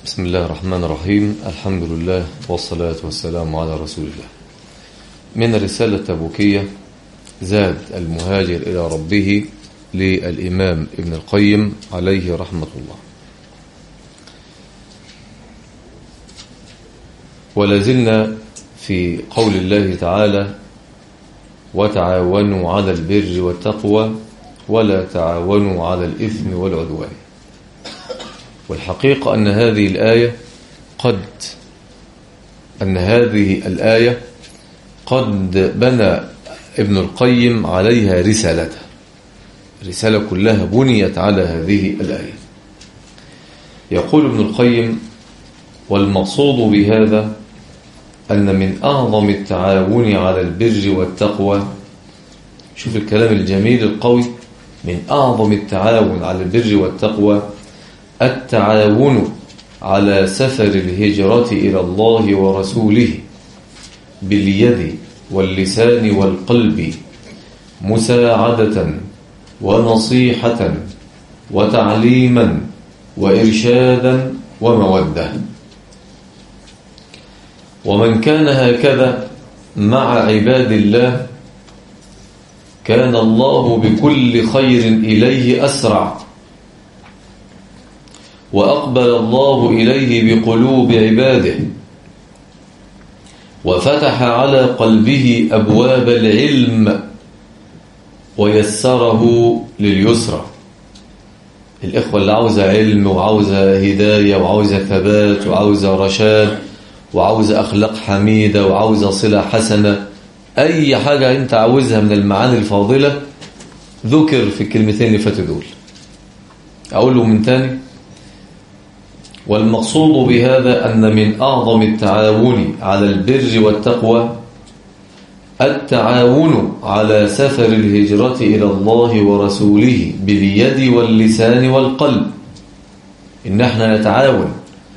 بسم الله الرحمن الرحيم الحمد لله والصلاة والسلام على رسول الله من الرسالة التبوكية زاد المهاجر إلى ربه للإمام ابن القيم عليه رحمة الله ولازلنا في قول الله تعالى وتعاونوا على البر والتقوى ولا تعاونوا على الإثم والعدوان والحقيقة أن هذه الآية قد أن هذه الآية قد بنى ابن القيم عليها رسالته رسالة كلها بنيت على هذه الآية يقول ابن القيم والمقصود بهذا أن من أعظم التعاون على البر والتقوى شوف الكلام الجميل القوي من أعظم التعاون على البر والتقوى التعاون على سفر الهجرة إلى الله ورسوله باليد واللسان والقلب مساعدة ونصيحة وتعليما وإرشادا ومودة ومن كان هكذا مع عباد الله كان الله بكل خير إليه أسرع وأقبل الله إليه بقلوب عباده وفتح على قلبه أبواب العلم ويسره لليسرى الإخوة اللي عاوزة علم وعاوزة هداية وعاوزة ثبات وعاوزة رشاد وعاوزة أخلاق حميدة وعاوزة صلة حسنة أي حاجة أنت عاوزها من المعاني الفاضلة ذكر في الكلمتين اللي فاتوا دول أقوله من تاني والمقصود بهذا أن من أعظم التعاون على البر والتقوى التعاون على سفر الهجرة إلى الله ورسوله باليد واللسان والقلب إن احنا نتعاون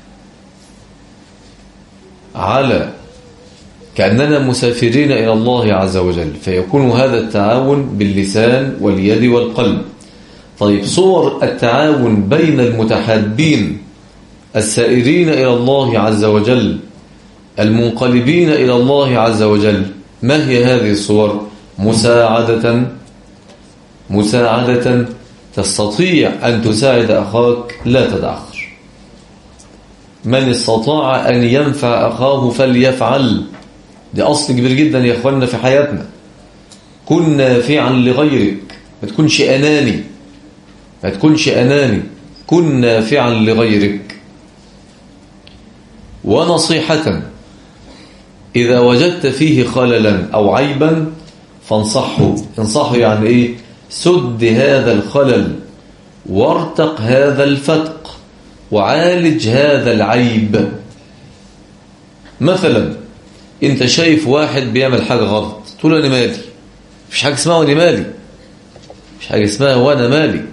على كأننا مسافرين إلى الله عز وجل فيكون هذا التعاون باللسان واليد والقلب طيب صور التعاون بين المتحابين السائرين إلى الله عز وجل المنقلبين إلى الله عز وجل ما هي هذه الصور مساعدة مساعدة تستطيع أن تساعد أخاك لا تتأخر من استطاع أن ينفع أخاه فليفعل دي أصل كبير جدا يا أخواننا في حياتنا كن نافعا لغيرك ما تكونش أناني ما تكونش أناني كن نافعا لغيرك ونصيحة إذا وجدت فيه خللا أو عيبا فانصحه انصحه يعني إيه سد هذا الخلل وارتق هذا الفتق وعالج هذا العيب مثلا انت شايف واحد بيعمل حاجة غلط تقول انا مالي مفيش حاجة اسمها وانا مالي مفيش حاجة اسمها وانا مالي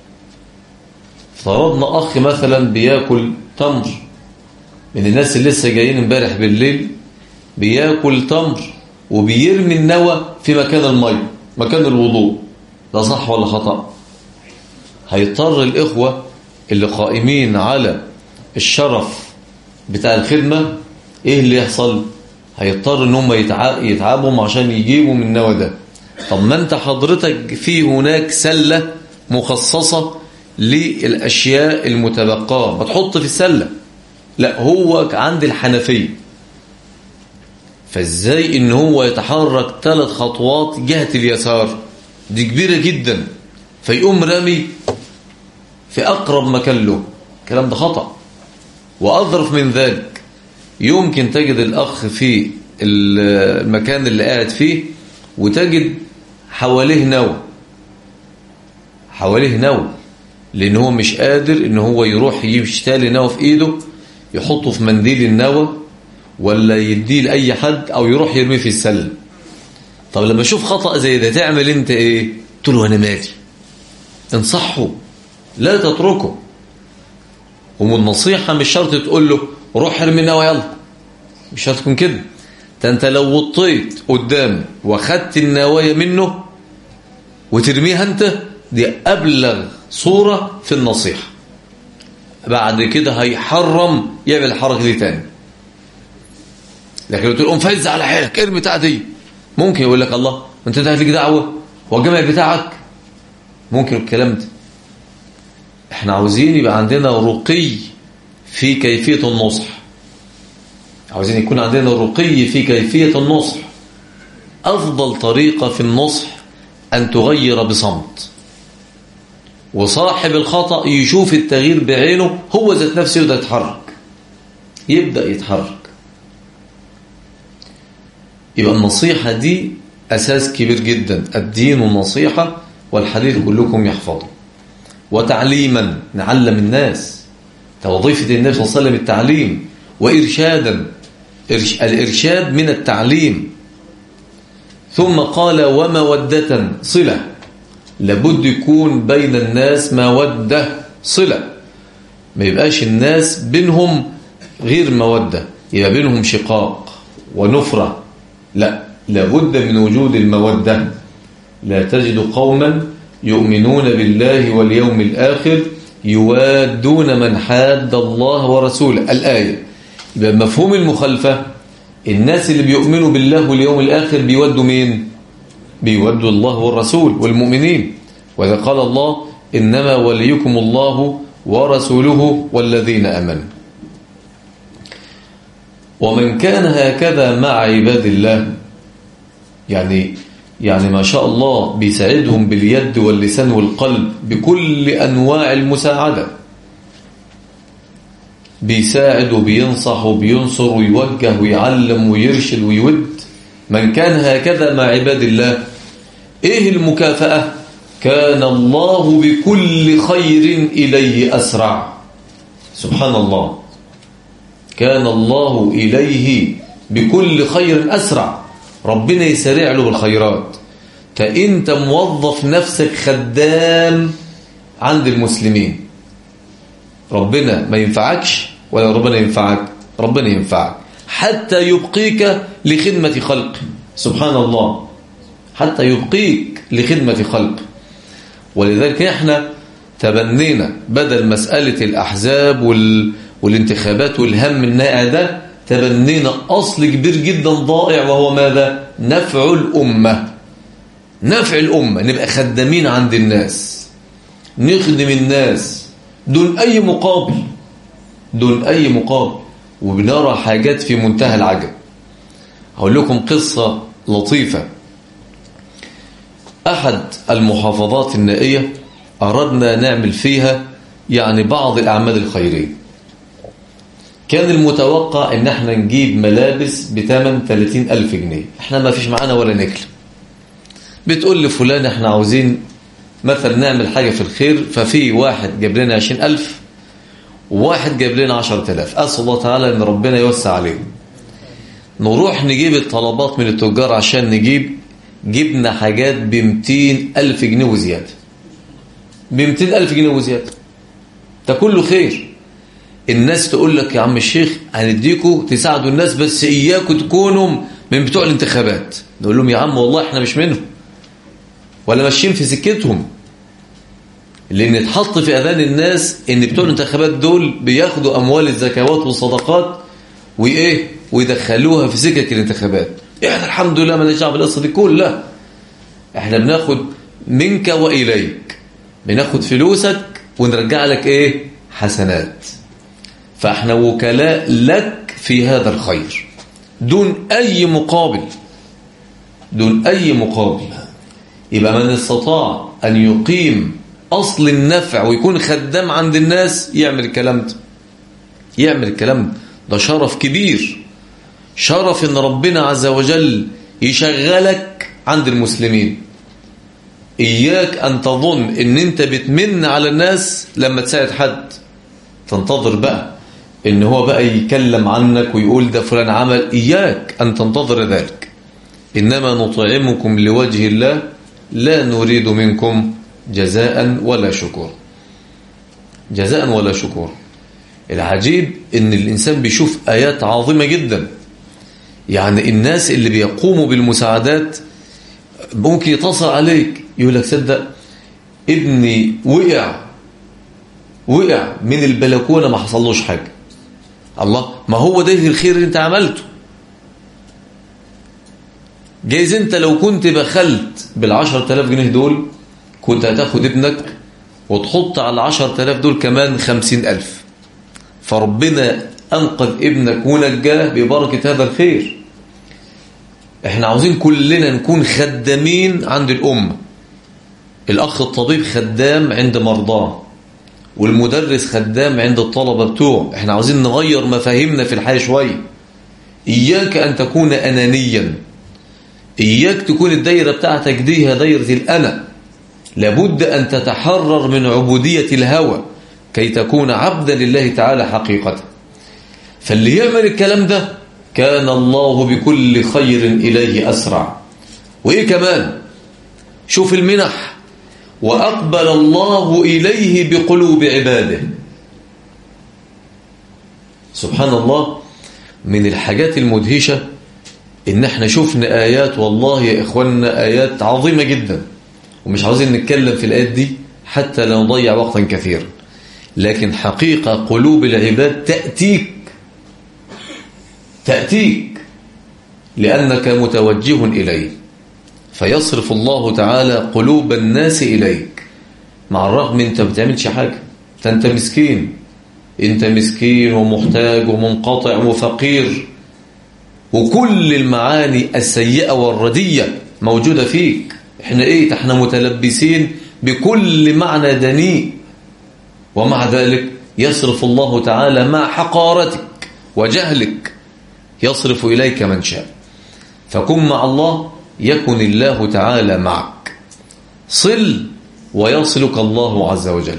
فرضنا اخ مثلا بياكل تمر من الناس اللي لسه جايين امبارح بالليل بياكل تمر وبيرمي النوى في مكان المي مكان الوضوء ده صح ولا خطأ هيضطر الإخوة اللي قائمين على الشرف بتاع الخدمة ايه اللي يحصل هيضطر ان هم يتعبوا عشان يجيبوا من النوى ده طب ما انت حضرتك في هناك سلة مخصصة للأشياء المتبقاة ما تحط في السلة لا هو عند الحنفية فازاي ان هو يتحرك ثلاث خطوات جهة اليسار دي كبيرة جدا فيقوم رامي في أقرب مكان له الكلام ده خطأ وأظرف من ذلك يمكن تجد الأخ في المكان اللي قاعد فيه وتجد حواليه نوى حواليه نوى لأن هو مش قادر إن هو يروح يشتري نوى في إيده يحطه في منديل النوى ولا يديه لأي حد أو يروح يرميه في السلم طب لما أشوف خطأ زي ده تعمل أنت إيه تقول له أنا مالي انصحه لا تتركه والنصيحة مش شرط تقول له روح ارمي النوى يلا مش شرط تكون كده ده انت لو وطيت قدام واخدت النوايا منه وترميها انت دي أبلغ صورة في النصيحة بعد كده هيحرم يعمل الحركة دي تاني لكن لو تقول قوم فز على حيلك ارمي بتاع دي ممكن يقول لك الله انت ده ليك دعوه هو الجامع بتاعك ممكن الكلام ده احنا عاوزين يبقى عندنا رقي في كيفية النصح عاوزين يكون عندنا رقي في كيفية النصح أفضل طريقة في النصح أن تغير بصمت وصاحب الخطأ يشوف التغيير بعينه هو ذات نفسه يبدأ يتحرك يبدأ يتحرك يبقى النصيحة دي أساس كبير جدا الدين والنصيحة والحديث كلكم يحفظه وتعليما نعلم الناس وظيفة النبي صلى الله عليه وسلم التعليم وإرشادا الإرشاد من التعليم ثم قال ومودة صلة لابد يكون بين الناس مودة صلة ما يبقاش الناس بينهم غير مودة يبقى بينهم شقاق ونفرة لا لابد من وجود المودة لا تجد قوما يؤمنون بالله واليوم الآخر يوادون من حاد الله ورسوله الآية يبقى مفهوم المخالفة الناس اللي بيؤمنوا بالله واليوم الآخر بيودوا مين بيودوا الله والرسول والمؤمنين وإذا قال الله إنما وليكم الله ورسوله والذين أمنوا ومن كان هكذا مع عباد الله يعني يعني ما شاء الله بيساعدهم باليد واللسان والقلب بكل أنواع المساعدة بيساعد وبينصح وبينصر ويوجه ويعلم ويرشد ويود من كان هكذا مع عباد الله ايه المكافأة كان الله بكل خير إليه أسرع سبحان الله كان الله إليه بكل خير أسرع ربنا يسرع له بالخيرات فأنت موظف نفسك خدام عند المسلمين ربنا ما ينفعكش ولا ربنا ينفعك ربنا ينفعك حتى يبقيك لخدمة خلق سبحان الله حتى يبقيك لخدمة خلق ولذلك احنا تبنينا بدل مسألة الأحزاب وال... والانتخابات والهم النائع ده تبنينا أصل كبير جدا ضائع وهو ماذا؟ نفع الأمة نفع الأمة نبقى خدامين عند الناس نخدم الناس دون أي مقابل دون أي مقابل وبنرى حاجات في منتهى العجب هقول لكم قصة لطيفة أحد المحافظات النائية أردنا نعمل فيها يعني بعض الأعمال الخيرية كان المتوقع ان احنا نجيب ملابس بثمن 30 ألف جنيه احنا ما فيش معانا ولا نكلة بتقول لفلان احنا عاوزين مثلا نعمل حاجة في الخير ففي واحد جاب لنا 20 ألف وواحد جاب لنا 10000 أسأل الله تعالى ان ربنا يوسع عليهم نروح نجيب الطلبات من التجار عشان نجيب جبنا حاجات ب 200 ألف جنيه وزيادة ب 200 ألف جنيه وزيادة ده كله خير الناس تقول لك يا عم الشيخ هنديكوا تساعدوا الناس بس إياكوا تكونوا من بتوع الانتخابات نقول لهم يا عم والله احنا مش منهم ولا ماشيين في سكتهم لأن اتحط في أذان الناس إن بتوع الانتخابات دول بياخدوا أموال الزكوات والصدقات وإيه ويدخلوها في سكك الانتخابات احنا الحمد لله ما نجعل بالقصة دي كلها احنا بناخد منك وإليك بناخد فلوسك ونرجع لك ايه حسنات فاحنا وكلاء لك في هذا الخير دون أي مقابل دون أي مقابل يبقى من استطاع أن يقيم أصل النفع ويكون خدام عند الناس يعمل الكلام ده يعمل الكلام ده ده شرف كبير شرف ان ربنا عز وجل يشغلك عند المسلمين إياك أن تظن ان انت بتمن على الناس لما تساعد حد تنتظر بقى ان هو بقى يكلم عنك ويقول ده فلان عمل إياك أن تنتظر ذلك إنما نطعمكم لوجه الله لا نريد منكم جزاء ولا شكور جزاء ولا شكور العجيب ان الإنسان بيشوف آيات عظيمة جدا يعني الناس اللي بيقوموا بالمساعدات ممكن يتصل عليك يقول لك صدق ابني وقع وقع من البلكونة ما حصلوش حاجة الله ما هو ده الخير اللي انت عملته جايز انت لو كنت بخلت بالعشر تلاف جنيه دول كنت هتاخد ابنك وتحط على العشر تلاف دول كمان خمسين ألف فربنا أنقذ ابنك ونجاه ببركة هذا الخير احنا عاوزين كلنا نكون خدامين عند الأمة الأخ الطبيب خدام عند مرضاه والمدرس خدام عند الطلبة بتوعه احنا عاوزين نغير مفاهيمنا في الحياة شوية إياك أن تكون أنانيا إياك تكون الدايرة بتاعتك دي هي دايرة الأنا لابد أن تتحرر من عبودية الهوى كي تكون عبدا لله تعالى حقيقة فاللي يعمل الكلام ده كان الله بكل خير إليه أسرع وإيه كمان شوف المنح وأقبل الله إليه بقلوب عباده سبحان الله من الحاجات المدهشة إن احنا شفنا آيات والله يا إخواننا آيات عظيمة جدا ومش عاوزين نتكلم في الآيات دي حتى لا نضيع وقتا كثيرا لكن حقيقة قلوب العباد تأتيك تأتيك لأنك متوجه إليه فيصرف الله تعالى قلوب الناس إليك مع الرغم أنت ما بتعملش حاجة أنت مسكين أنت مسكين ومحتاج ومنقطع وفقير وكل المعاني السيئة والردية موجودة فيك احنا ايه احنا متلبسين بكل معنى دنيء ومع ذلك يصرف الله تعالى مع حقارتك وجهلك يصرف إليك من شاء فكن مع الله يكن الله تعالى معك صل ويصلك الله عز وجل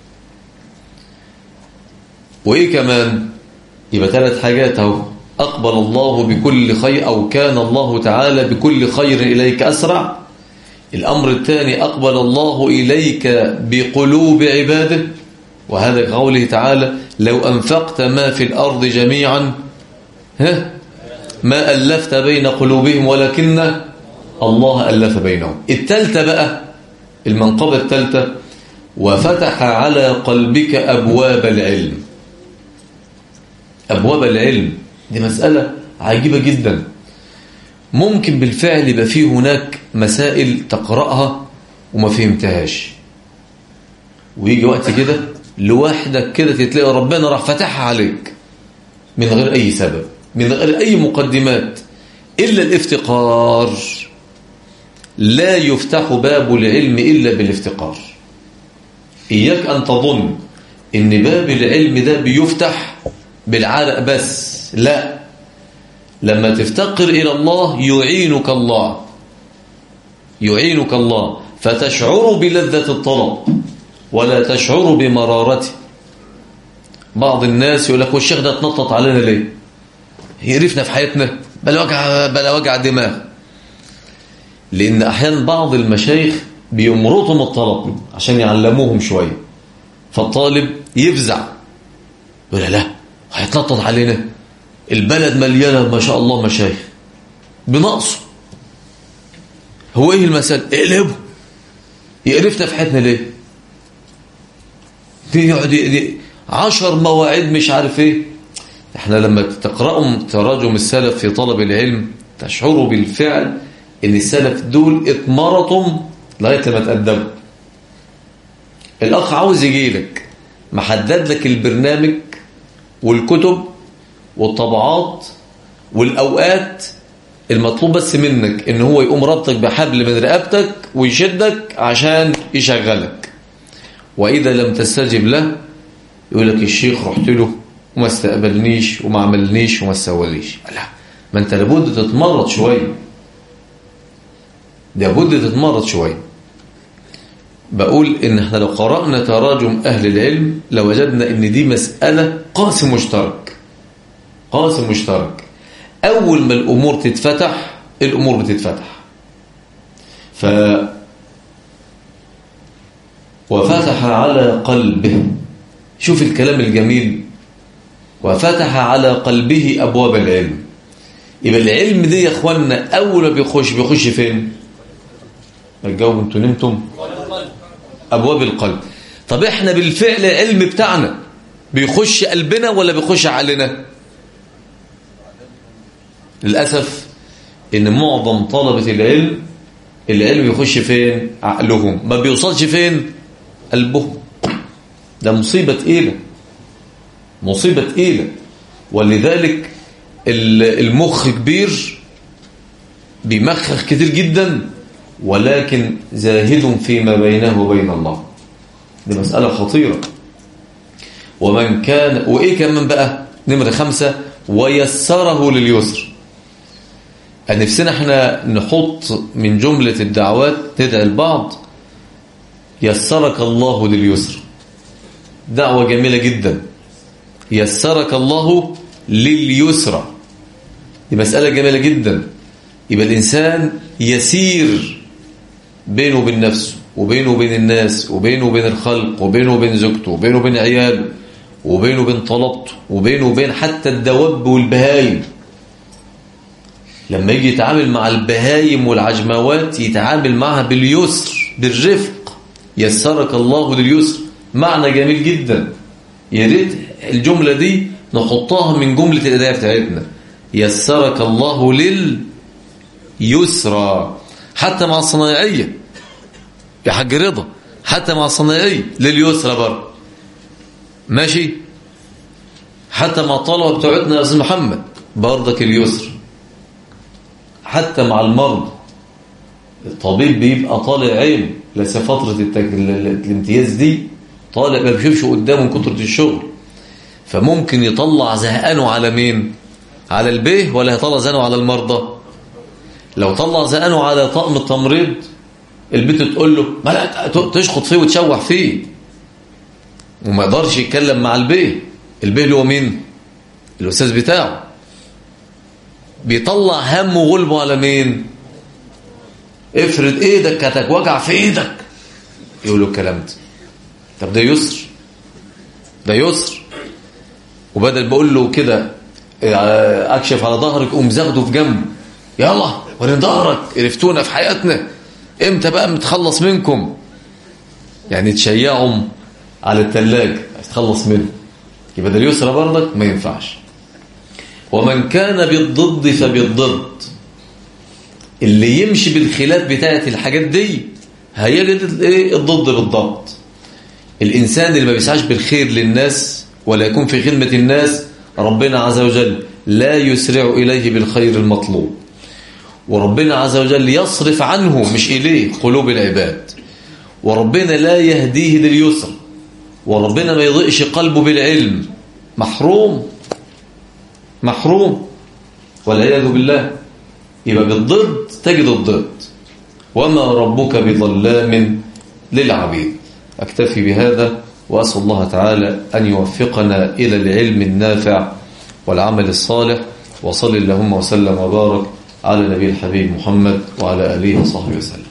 وإيه كمان يبقى ثلاث حاجات اهو أقبل الله بكل خير أو كان الله تعالى بكل خير إليك أسرع الأمر الثاني أقبل الله إليك بقلوب عباده وهذا قوله تعالى لو أنفقت ما في الأرض جميعا ها ما ألفت بين قلوبهم ولكن الله ألف بينهم التالتة بقى المنقبة التالتة وفتح على قلبك أبواب العلم أبواب العلم دي مسألة عجيبة جدا ممكن بالفعل يبقى فيه هناك مسائل تقرأها وما فهمتهاش ويجي وقت كده لوحدك كده تتلاقي ربنا راح فتحها عليك من غير أي سبب من غير أي مقدمات إلا الافتقار لا يفتح باب العلم إلا بالافتقار إياك أن تظن إن باب العلم ده بيفتح بالعرق بس لا لما تفتقر إلى الله يعينك الله يعينك الله فتشعر بلذة الطلب ولا تشعر بمرارته بعض الناس يقول لك والشيخ ده اتنطط علينا ليه يقرفنا في حياتنا بلا وجع بلا وجع دماغ لأن أحيانا بعض المشايخ بيمرطهم الطلب عشان يعلموهم شوية فالطالب يفزع يقول لا هيتنطط علينا البلد مليانة ما شاء الله مشايخ بنقصه هو ايه المسألة اقلبه يقرفنا في حياتنا ليه يقعد عشر مواعيد مش عارف ايه احنا لما تقرأوا تراجم السلف في طلب العلم تشعروا بالفعل ان السلف دول اتمرطوا لغايه ما تقدموا الاخ عاوز يجي لك محدد لك البرنامج والكتب والطبعات والاوقات المطلوب بس منك ان هو يقوم ربطك بحبل من رقبتك ويشدك عشان يشغلك واذا لم تستجب له يقول لك الشيخ رحت له وما استقبلنيش وما عملنيش وما سواليش لا ما انت لابد تتمرط شويه لابد تتمرط شويه بقول ان احنا لو قرأنا تراجم اهل العلم لوجدنا ان دي مسألة قاسم مشترك قاسم مشترك اول ما الامور تتفتح الامور بتتفتح ف وفتح على قلبه شوف الكلام الجميل وفتح على قلبه أبواب العلم يبقى العلم دي يا اخوانا أول ما بيخش بيخش فين الجواب انتوا نمتم أبواب القلب طب احنا بالفعل العلم بتاعنا بيخش قلبنا ولا بيخش عقلنا للأسف ان معظم طلبة العلم العلم يخش فين عقلهم ما بيوصلش فين قلبهم ده مصيبة تقيلة مصيبة تقيلة ولذلك المخ كبير بيمخخ كتير جدا ولكن زاهد فيما بينه وبين الله دي مسألة خطيرة ومن كان وإيه كمان بقى نمرة خمسة ويسره لليسر نفسنا احنا نحط من جملة الدعوات ندعي البعض يسرك الله لليسر دعوة جميلة جدا يسرك الله لليسرى دي مسألة جميلة جدا يبقى الإنسان يسير بينه وبين نفسه وبينه وبين الناس وبينه وبين الخلق وبينه وبين زوجته وبينه وبين عياله وبينه وبين طلبته وبينه وبين حتى الدواب والبهايم لما يجي يتعامل مع البهايم والعجموات يتعامل معها باليسر بالرفق يسرك الله لليسر معنى جميل جدا يا ريت الجملة دي نحطها من جملة الأداء بتاعتنا يسرك الله لليسرى حتى مع الصنايعية يا حاج رضا حتى مع الصنايعية لليسرى برضه ماشي حتى مع الطلبة بتوعتنا يا أستاذ محمد برضك اليسر حتى مع المرض الطبيب بيبقى طالع عين لسه فترة التك... الامتياز دي طالع ما بيشوفش قدامه من كترة الشغل فممكن يطلع زهقانه على مين على البيه ولا يطلع زهقانه على المرضى لو طلع زهقانه على طقم التمريض البنت تقول له ما لا تشخط فيه وتشوح فيه وما يقدرش يتكلم مع البيه البيه اللي هو مين الاستاذ بتاعه بيطلع همه وغلبه على مين افرد ايدك هتوجع في ايدك يقولوا الكلام ده طب ده يسر ده يسر وبدل بقول له كده اكشف على ظهرك قوم زغده في جنبه يلا ورين ظهرك عرفتونا في حياتنا امتى بقى متخلص منكم يعني تشيعهم على الثلاجة تخلص منه يبقى ده اليسرى برضك ما ينفعش ومن كان بالضد فبالضد اللي يمشي بالخلاف بتاعت الحاجات دي هيجد ايه الضد بالضبط الإنسان اللي ما بيسعاش بالخير للناس ولا يكون في خدمة الناس ربنا عز وجل لا يسرع إليه بالخير المطلوب وربنا عز وجل يصرف عنه مش إليه قلوب العباد وربنا لا يهديه لليسر وربنا ما يضيئش قلبه بالعلم محروم محروم والعياذ بالله يبقى بالضد تجد الضد وما ربك بظلام للعبيد أكتفي بهذا وأسأل الله تعالى أن يوفقنا إلى العلم النافع والعمل الصالح وصل اللهم وسلم وبارك على نبي الحبيب محمد وعلى آله وصحبه وسلم